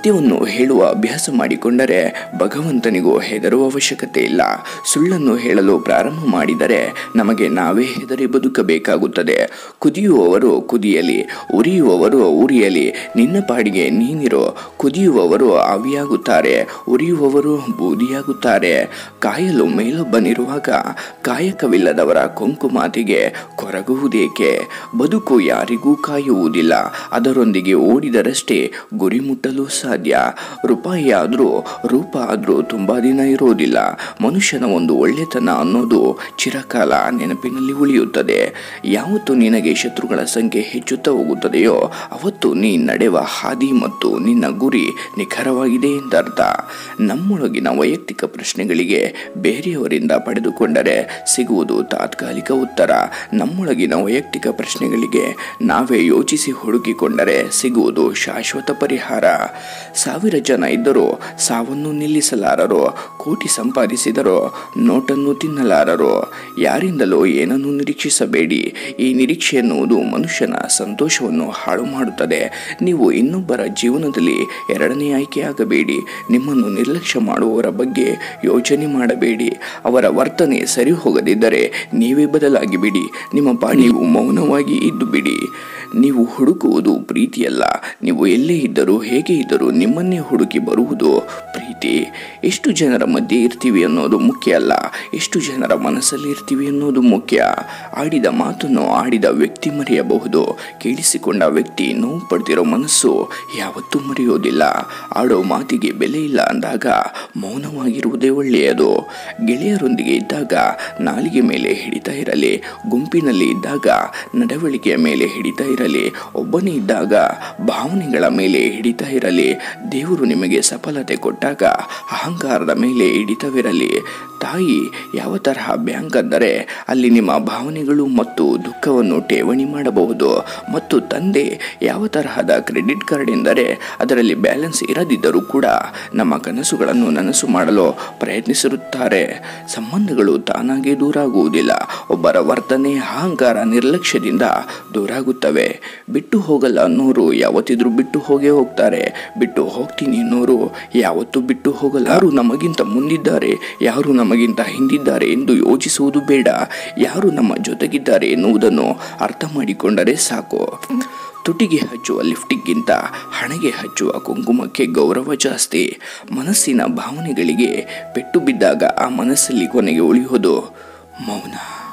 ಸತ್ಯವನ್ನು ಹೇಳುವ ಅಭ್ಯಾಸ ಮಾಡಿಕೊಂಡರೆ ಭಗವಂತನಿಗೂ ಹೆದರುವ ಅವಶ್ಯಕತೆ ಇಲ್ಲ ಸುಳ್ಳನ್ನು ಹೇಳಲು ಪ್ರಾರಂಭ ಮಾಡಿದರೆ ನಮಗೆ ನಾವೇ ಹೆದರಿ ಬದುಕಬೇಕಾಗುತ್ತದೆ ಕುದಿಯುವವರು ಕುದಿಯಲಿ ಉರಿಯುವವರು ಉರಿಯಲಿ ನಿನ್ನ ಪಾಡಿಗೆ ನೀನಿರೋ ಕುದಿಯುವವರು ಆವಿಯಾಗುತ್ತಾರೆ ಉರಿಯುವವರು ಬೂದಿಯಾಗುತ್ತಾರೆ ಕಾಯಲು ಮೇಲೊಬ್ಬನಿರುವಾಗ ಕಾಯಕವಿಲ್ಲದವರ ಕೊಂಕು ಮಾತಿಗೆ ಕೊರಗುವುದೇಕೆ ಬದುಕು ಯಾರಿಗೂ ಕಾಯುವುದಿಲ್ಲ ಅದರೊಂದಿಗೆ ಓಡಿದರಷ್ಟೇ ಗುರಿ ಮುಟ್ಟಲು ಸಾಧ್ಯ ರೂಪಾಯಿ ಆದರೂ ರೂಪ ಆದರೂ ತುಂಬ ದಿನ ಇರೋದಿಲ್ಲ ಮನುಷ್ಯನ ಒಂದು ಒಳ್ಳೆತನ ಅನ್ನೋದು ಚಿರಕಾಲ ನೆನಪಿನಲ್ಲಿ ಉಳಿಯುತ್ತದೆ ಯಾವತ್ತು ನಿನಗೆ ಶತ್ರುಗಳ ಸಂಖ್ಯೆ ಹೆಚ್ಚುತ್ತಾ ಹೋಗುತ್ತದೆಯೋ ಅವತ್ತು ನೀ ನಡೆವ ಹಾದಿ ಮತ್ತು ನಿನ್ನ ಗುರಿ ನಿಖರವಾಗಿದೆ ಎಂದರ್ಥ ನಮ್ಮೊಳಗಿನ ವೈಯಕ್ತಿಕ ಪ್ರಶ್ನೆಗಳಿಗೆ ಬೇರೆಯವರಿಂದ ಪಡೆದುಕೊಂಡರೆ ಸಿಗುವುದು ತಾತ್ಕಾಲಿಕ ಉತ್ತರ ನಮ್ಮೊಳಗಿನ ವೈಯಕ್ತಿಕ ಪ್ರಶ್ನೆಗಳಿಗೆ ನಾವೇ ಯೋಚಿಸಿ ಹುಡುಕಿಕೊಂಡರೆ ಸಿಗುವುದು ಶಾಶ್ವತ ಪರಿಹಾರ ಸಾವಿರ ಜನ ಇದ್ದರೂ ಸಾವನ್ನು ನಿಲ್ಲಿಸಲಾರರು ಕೋಟಿ ಸಂಪಾದಿಸಿದರೋ ನೋಟನ್ನು ತಿನ್ನಲಾರರು ಯಾರಿಂದಲೋ ಏನನ್ನು ನಿರೀಕ್ಷಿಸಬೇಡಿ ಈ ನಿರೀಕ್ಷೆ ಎನ್ನುವುದು ಮನುಷ್ಯನ ಸಂತೋಷವನ್ನು ಹಾಳು ಮಾಡುತ್ತದೆ ನೀವು ಇನ್ನೊಬ್ಬರ ಜೀವನದಲ್ಲಿ ಎರಡನೇ ಆಯ್ಕೆಯಾಗಬೇಡಿ ನಿಮ್ಮನ್ನು ನಿರ್ಲಕ್ಷ್ಯ ಮಾಡುವವರ ಬಗ್ಗೆ ಯೋಚನೆ ಮಾಡಬೇಡಿ ಅವರ ವರ್ತನೆ ಸರಿ ಹೋಗದಿದ್ದರೆ ನೀವೇ ಬದಲಾಗಿ ಬಿಡಿ ನಿಮ್ಮ ಪಾಣಿಯು ಮೌನವಾಗಿ ಇದ್ದು ಬಿಡಿ ನೀವು ಹುಡುಕುವುದು ಪ್ರೀತಿಯಲ್ಲ ನೀವು ಎಲ್ಲೇ ಇದ್ದರೂ ಹೇಗೆ ಇದ್ದರೂ ನಿಮ್ಮನ್ನೇ ಹುಡುಕಿ ಬರುವುದು ಪ್ರೀತಿ ಎಷ್ಟು ಜನರ ಮಧ್ಯೆ ಇರ್ತೀವಿ ಅನ್ನೋದು ಮುಖ್ಯ ಅಲ್ಲ ಎಷ್ಟು ಜನರ ಮನಸ್ಸಲ್ಲಿ ಇರ್ತೀವಿ ಅನ್ನೋದು ಮುಖ್ಯ ಆಡಿದ ಮಾತನ್ನು ಆಡಿದ ವ್ಯಕ್ತಿ ಮರೆಯಬಹುದು ಕೇಳಿಸಿಕೊಂಡ ವ್ಯಕ್ತಿ ನೋವು ಪಡ್ತಿರೋ ಮನಸ್ಸು ಯಾವತ್ತೂ ಮರೆಯೋದಿಲ್ಲ ಆಡೋ ಮಾತಿಗೆ ಬೆಲೆ ಇಲ್ಲ ಅಂದಾಗ ಮೌನವಾಗಿರುವುದೇ ಒಳ್ಳೆಯದು ಗೆಳೆಯರೊಂದಿಗೆ ಇದ್ದಾಗ ನಾಲಿಗೆ ಮೇಲೆ ಹಿಡಿತಾ ಇರಲಿ ಗುಂಪಿನಲ್ಲಿ ಇದ್ದಾಗ ನಡವಳಿಕೆಯ ಮೇಲೆ ಹಿಡಿತಾ ಇರಲಿ ಒಬ್ಬನೇ ಇದ್ದಾಗ ಭಾವನೆಗಳ ಮೇಲೆ ಹಿಡಿತಾ ಇರಲಿ ದೇವರು ನಿಮಗೆ ಸಫಲತೆ ಕೊಟ್ಟಾಗ ಅಹಂಕಾರದ ಮೇಲೆ ಹಿಡಿತವಿರಲಿ ತಾಯಿ ಯಾವ ತರಹ ಬ್ಯಾಂಕ್ ಅಂದರೆ ಅಲ್ಲಿ ನಿಮ್ಮ ಭಾವನೆಗಳು ಮತ್ತು ದುಃಖವನ್ನು ಠೇವಣಿ ಮಾಡಬಹುದು ಮತ್ತು ತಂದೆ ಯಾವ ತರಹದ ಕ್ರೆಡಿಟ್ ಕಾರ್ಡ್ ಎಂದರೆ ಅದರಲ್ಲಿ ಬ್ಯಾಲೆನ್ಸ್ ಇರದಿದ್ದರೂ ಕೂಡ ನಮ್ಮ ಕನಸುಗಳನ್ನು ನನಸು ಮಾಡಲು ಪ್ರಯತ್ನಿಸಿರುತ್ತಾರೆ ಸಂಬಂಧಗಳು ತಾನಾಗೇ ದೂರಾಗುವುದಿಲ್ಲ ಒಬ್ಬರ ವರ್ತನೆ ಅಹಂಕಾರ ನಿರ್ಲಕ್ಷ್ಯದಿಂದ ದೂರಾಗುತ್ತವೆ ಬಿಟ್ಟು ಹೋಗಲ್ಲ ಅನ್ನೋರು ಯಾವತ್ತಿದ್ರೂ ಬಿಟ್ಟು ಹೋಗೇ ಹೋಗ್ತಾರೆ ಬಿಟ್ಟು ಹೋಗ್ತೀನಿ ಅನ್ನೋರು ಯಾವತ್ತೂ ಬಿಟ್ಟು ಹೋಗಲ್ಲ ಯಾರು ನಮಗಿಂತ ಮುಂದಿದ್ದಾರೆ ಯಾರು ನಮಗಿಂತ ಹಿಂದಿದ್ದಾರೆ ಎಂದು ಯೋಚಿಸುವುದು ಬೇಡ ಯಾರು ನಮ್ಮ ಜೊತೆಗಿದ್ದಾರೆ ಎನ್ನುವುದನ್ನು ಅರ್ಥ ಮಾಡಿಕೊಂಡರೆ ಸಾಕು ತುಟಿಗೆ ಹಚ್ಚುವ ಲಿಫ್ಟಿಗಿಂತ ಹಣೆಗೆ ಹಚ್ಚುವ ಕುಂಕುಮಕ್ಕೆ ಗೌರವ ಜಾಸ್ತಿ ಮನಸ್ಸಿನ ಭಾವನೆಗಳಿಗೆ ಪೆಟ್ಟು ಬಿದ್ದಾಗ ಆ ಮನಸ್ಸಲ್ಲಿ ಕೊನೆಗೆ ಉಳಿಯೋದು ಮೌನ